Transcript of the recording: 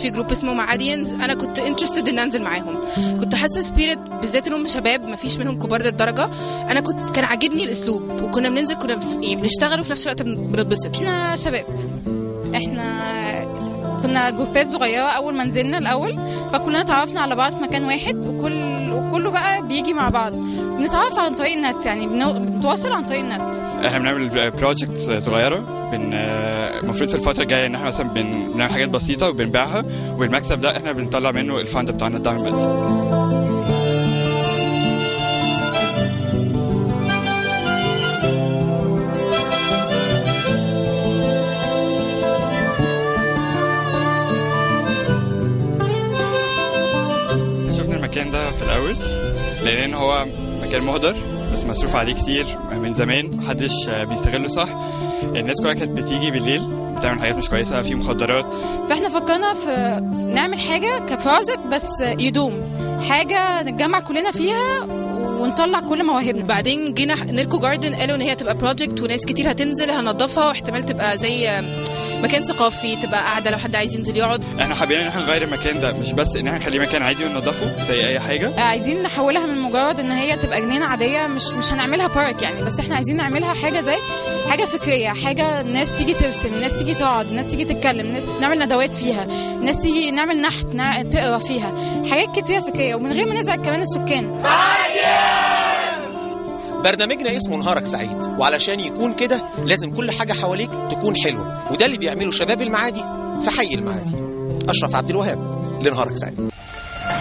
في جروب اسمه معادينز انا كنت انترستد ان انزل معاهم كنت حاسه سبيريت بالذات انهم شباب ما فيش منهم كبار للدرجه انا كنت كان عاجبني الاسلوب وكنا بننزل كنا في- يعني بنشتغل وفي نفس الوقت بن- بنتبسط احنا شباب احنا كنا جروبات صغيره اول ما نزلنا الاول فكلنا اتعرفنا على بعض في مكان واحد وكل وكله بقى بيجي مع بعض بنتعرف عن طريق النت يعني بنو- بنتواصل عن طريق النت احنا بنعمل بروجكت صغيره بن المفروض في الفتره الجايه ان احنا مثلا بن- بنعمل حاجات بسيطه وبنبيعها والمكسب ده احنا بنطلع منه الفند بتاعنا الدعم المادي شفنا المكان ده في الاول لان هو مكان مهدر بس مصروف عليه كتير من زمان محدش بيستغله صح الناس كلها كانت بتيجي بالليل بتعمل حاجات مش كويسه في مخدرات فاحنا فكرنا في نعمل حاجه كبروجكت بس يدوم حاجه نتجمع كلنا فيها ونطلع كل مواهبنا بعدين جينا نيركو جاردن قالوا ان هي تبقى بروجكت وناس كتير هتنزل هنضفها واحتمال تبقى زي مكان ثقافي تبقى قاعده لو حد عايز ينزل يقعد احنا حابين ان احنا نغير المكان ده مش بس ان احنا نخليه مكان عادي وننضفه زي اي حاجه عايزين نحولها من مجرد ان هي تبقى جنينه عاديه مش مش هنعملها بارك يعني بس احنا عايزين نعملها حاجه زي حاجه فكريه حاجه الناس تيجي ترسم الناس تيجي تقعد الناس تيجي تتكلم الناس نعمل ندوات فيها الناس تيجي نعمل نحت نع- تقرا فيها حاجات كتير فكريه ومن غير ما نزعج كمان السكان برنامجنا اسمه نهارك سعيد وعلشان يكون كده لازم كل حاجة حواليك تكون حلوة وده اللي بيعمله شباب المعادي في حي المعادي أشرف عبد الوهاب لنهارك سعيد